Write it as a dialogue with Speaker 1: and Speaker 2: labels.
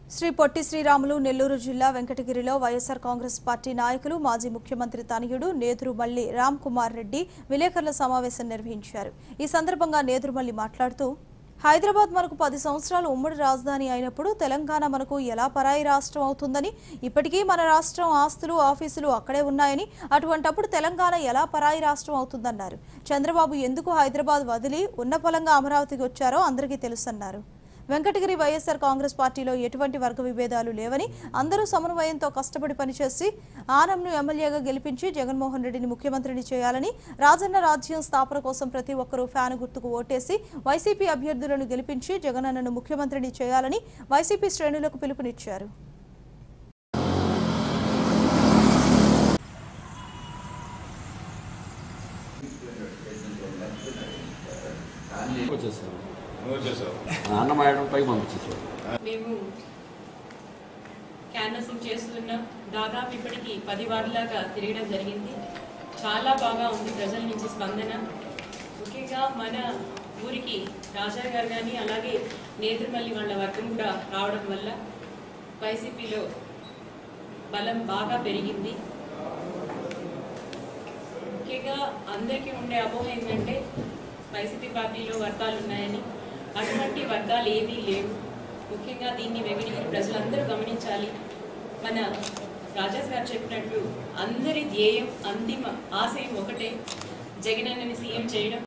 Speaker 1: శ్రీ పొట్టి శ్రీరాములు నెల్లూరు జిల్లా వెంకటగిరిలో వైఎస్ఆర్ కాంగ్రెస్ పార్టీ నాయకులు మాజీ ముఖ్యమంత్రి తనయుడు నేదురుమల్లి రామ్ కుమార్ రెడ్డి విలేకరుల సమావేశం నిర్వహించారు ఈ సందర్భంగా నేదురుమల్లి మాట్లాడుతూ హైదరాబాద్ మనకు పది సంవత్సరాలు ఉమ్మడి రాజధాని అయినప్పుడు తెలంగాణ మనకు ఎలా పరాయి రాష్ట్రం అవుతుందని ఇప్పటికీ మన రాష్ట్రం ఆస్తులు ఆఫీసులు అక్కడే ఉన్నాయని అటువంటప్పుడు తెలంగాణ ఎలా పరాయి రాష్ట్రం అవుతుందన్నారు చంద్రబాబు ఎందుకు హైదరాబాద్ వదిలి ఉన్న పొలంగా అమరావతికి వచ్చారో అందరికీ తెలుసన్నారు వెంకటగిరి వైఎస్ఆర్ కాంగ్రెస్ పార్టీలో ఎటువంటి వర్గ విభేదాలు లేవని అందరూ సమన్వయంతో కష్టపడి పనిచేసి ఆనంను ఎమ్మెల్యేగా గెలిపించి జగన్మోహన్ రెడ్డిని ముఖ్యమంత్రిని చేయాలని రాజన్న రాజ్యం స్థాపన కోసం ప్రతి ఒక్కరూ ఫ్యాను గుర్తుకు ఓటేసి వైసీపీ అభ్యర్థులను గెలిపించి జగనన్నను ముఖ్యమంత్రిని చేయాలని వైసీపీ శ్రేణులకు పిలుపునిచ్చారు
Speaker 2: వచ్చేసారు
Speaker 3: నువ్వు వచ్చేసావు
Speaker 2: అన్నమాయడం పైకి పంపించేసారు
Speaker 4: మేము క్యాన్వసింగ్ చేస్తున్నాం దాదాపు ఇప్పటికి పది వార్డులాగా తిరగడం జరిగింది చాలా బాగా ఉంది ప్రజల నుంచి స్పందన ముఖ్యంగా మన ఊరికి రాజా గారు కానీ అలాగే నేదురుమల్లి వాళ్ళ వర్గం కూడా రావడం వల్ల వైసీపీలో బలం బాగా పెరిగింది ముఖ్యంగా అందరికీ ఉండే అపోహ ఏంటంటే వైసీపీ పార్టీలో వర్గాలు ఉన్నాయని అటువంటి వర్గాలు ఏమీ లేవు ముఖ్యంగా దీన్ని వెంకటగిరి ప్రజలందరూ గమనించాలి మన రాజాస్ గారు చెప్పినట్లు అందరి ధ్యేయం అంతిమ ఆశయం ఒకటే జగనన్నని సీఎం చేయడం